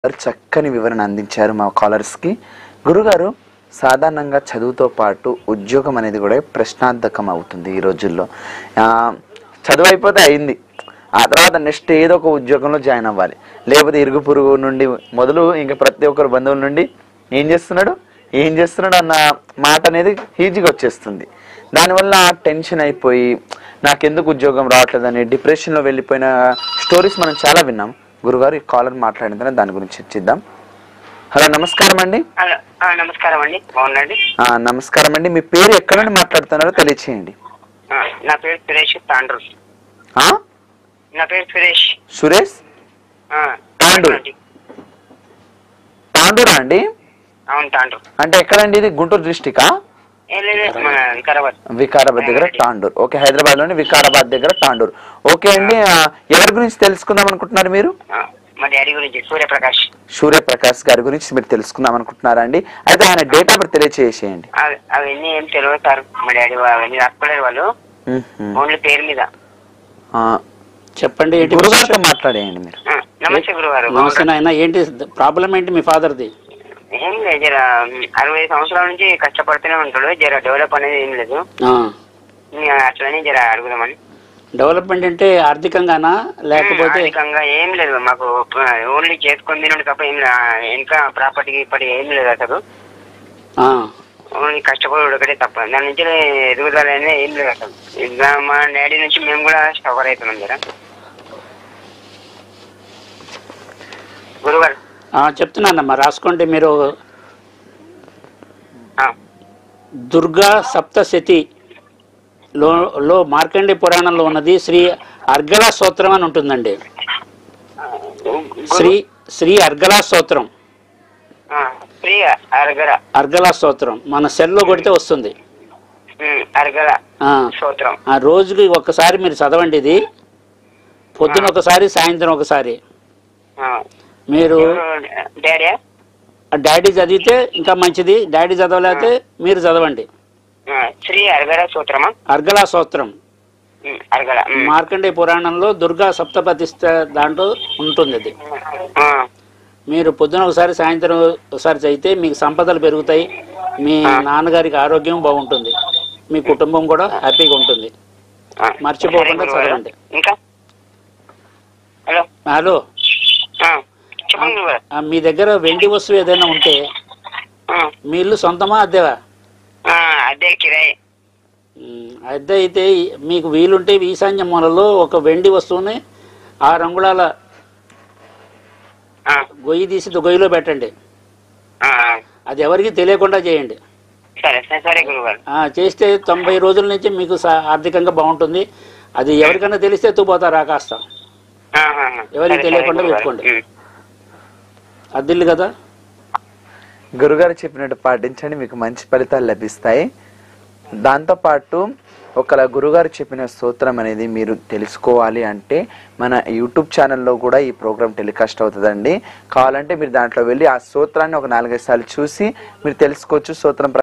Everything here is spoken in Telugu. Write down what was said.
గారు చక్కని వివరణ అందించారు మా కాలర్స్కి గురుగారు సాధారణంగా చదువుతో పాటు ఉద్యోగం అనేది కూడా ప్రశ్నార్థకం అవుతుంది ఈ రోజుల్లో ఆ, చదువు అయిపోతే అయింది ఆ తర్వాత నెక్స్ట్ ఏదో ఒక ఉద్యోగంలో జాయిన్ అవ్వాలి లేకపోతే ఇరుగు పొరుగు నుండి మొదలు ఇంకా ప్రతి ఒక్కరు బంధువుల నుండి ఏం చేస్తున్నాడు ఏం చేస్తున్నాడు అన్న మాట అనేది ఈజీగా వచ్చేస్తుంది దానివల్ల టెన్షన్ అయిపోయి నాకెందుకు ఉద్యోగం రావట్లేదని డిప్రెషన్లో వెళ్ళిపోయిన స్టోరీస్ మనం చాలా విన్నాం గురుగారు ఈ కాలర్ మాట్లాడిందని దాని గురించి చర్చిద్దాం హలో నమస్కారం అండి హలో ఆ, నమస్కారం అండి బాగుందండి ఆ, నమస్కారం అండి మీ పేరు ఎక్కడ నుండి మాట్లాడుతున్నారో తెలియచేయండి ఆ, నా పేరు సురేష్ తాండ్రు ఆ? నా పేరు సురేష్ సురేష్ ఆ, తాండూరు. అండి. తాండూరా అండి అవును తాండ్రు అంటే ఎక్కడండి ఇది గుంటూరు డిస్టికా ఏం లేదు మన వికారాబాద్ వికారాబాద్ దగ్గర తాండూర్ ఓకే హైదరాబాద్ లోని వికారాబాద్ దగ్గర తాండూర్ ఓకే అండి ఆ, ఎవరి గురించి తెలుసుకుందాం అనుకుంటున్నారు మీరు ఆ, మా డాడీ గురించి సూర్యప్రకాష్ సూర్యప్రకాష్ గారి గురించి మీరు తెలుసుకుందాం అనుకుంటున్నారా అండి అయితే ఆయన డేట్ ఆఫ్ బర్త్ తెలియచేసేయండి అవి- అవన్నీ ఏం తెలియదు సార్ మా డాడీ వా- అవన్నీ రాసుకోలేరు వాళ్ళు మ్మ్హ్మ్. ఓన్లీ పేరు మీద ఆ, చెప్పండి ఏంటి గురుగారితో మాట్లాడేయండి మీరు ఆ, నమస్తే గురుగారు నమస్తే నాయన ఏంటి ప్రాబ్లం ఏంటి మీ ఫాదర్ది ఏం లేదు జర ఉమ్, అరవై సంవత్సరాల నుంచి కష్టపడుతూనే ఉంటాడు జర డెవలప్ అనేది ఏం లేదు ఇంకా అట్లనే జర అడుగుదామని డెవలప్మెంట్ అంటే ఆర్థికంగానా లేకపోతే ఆర్థికంగా ఏం లేదు మాకు ఓన్లీ చేసుకొని తినడం తప్ప ఏం లే- ఇంకా ప్రాపర్టీ ఇప్పటి ఏం లేదు అసలు ఆ, ఓన్లీ కష్టపడి ఒకటే తప్ప దాని నుంచి ఎదుగుదల అనేది ఏం లేదు అసలు ఇంకా మా డాడీ నుంచి మేము కూడా సఫర్ అవుతున్నాం జర గురుగారు ఆ, చెప్తున్నానమ్మా రాసుకోండి మీరు ఆ, దుర్గా సప్తశతి లో లో మార్కండి పురాణంలో ఉన్నది శ్రీ అర్గళ స్తోత్రం అని ఉంటుందండి గురు- శ్రీ శ్రీ అర్గళ స్తోత్రం ఆ, ప్రియ అరగర అర్గళ స్తోత్రం మన సెల్లో కొడితే వస్తుంది ఉమ్, అరగర ఆ, స్తోత్రం ఆ రోజుకి ఒక్కసారి మీరు చదవండి ఇది పొద్దున ఒకసారి సాయంత్రం ఒకసారి ఆ, మీరు ఎవరు డాడీ ఆ డాడీ చదివితే ఇంకా మంచిది డాడీ చదవలేకపోతే మీరు చదవండి ఆ, శ్రీ అరగర స్తోత్రమా అర్గళా స్తోత్రం ఉమ్, అరగర ఉమ్. మార్కండే పురాణంలో దుర్గా సప్తపతి దాంట్లో ఉంటుంది అది ఆ, మీరు పొద్దున ఒకసారి సాయంత్రం ఒకసారి చదివితే మీకు సంపదలు పెరుగుతాయి మీ నాన్నగారికి ఆరోగ్యం బాగుంటుంది మీ కుటుంబం కూడా హ్యాపీగా ఉంటుంది ఆ. మర్చిపోకుండా సరే గురుగారు. చదవండి. ఇంకా హలో హలో ఆ, చెప్పండి గురుగారు ఆ, మీ దగ్గర వెండి వస్తువు ఏదైనా ఉంటే ఆ, మీ ఇల్లు సొంతమా అద్దెవా ఆ, అదే కిరాయి ఉమ్, అద్దె అయితే మీకు వీలుంటే ఈశాన్య మూలలో ఒక వెండి వస్తువుని ఆరు అంగుళాల ఆ, గొయ్యి తీసి గొయ్యిలో పెట్టండి ఆ, ఆ. అది ఎవరికి తెలియకుండా చేయండి సరే సరే సరే గురుగారు ఆ, చేస్తే తొంభై రోజుల నుంచి మీకు సా- ఆర్థికంగా బాగుంటుంది అది ఎవరికైనా తెలిస్తే తూపోతారు ఆ కాస్త ఆ, ఆ, ఆ. ఎవరికి సరే, తెలియకుండా సరే గురుగారు. పెట్టుకోండి. ఉమ్. అద్దిల్లు కదా గురుగారు చెప్పినట్టు పాటించండి మీకు మంచి ఫలితాలు లభిస్తాయి దాంతోపాటు ఒకలా గురుగారు చెప్పిన స్తోత్రం అనేది మీరు తెలుసుకోవాలి అంటే మన యూట్యూబ్ ఛానల్లో కూడా ఈ ప్రోగ్రామ్ టెలికాస్ట్ అవుతుందండి కావాలంటే మీరు దాంట్లో వెళ్ళి ఆ స్తోత్రాన్ని ఒక నాలుగైదు సార్లు చూసి మీరు తెలుసుకోవచ్చు స్తోత్రం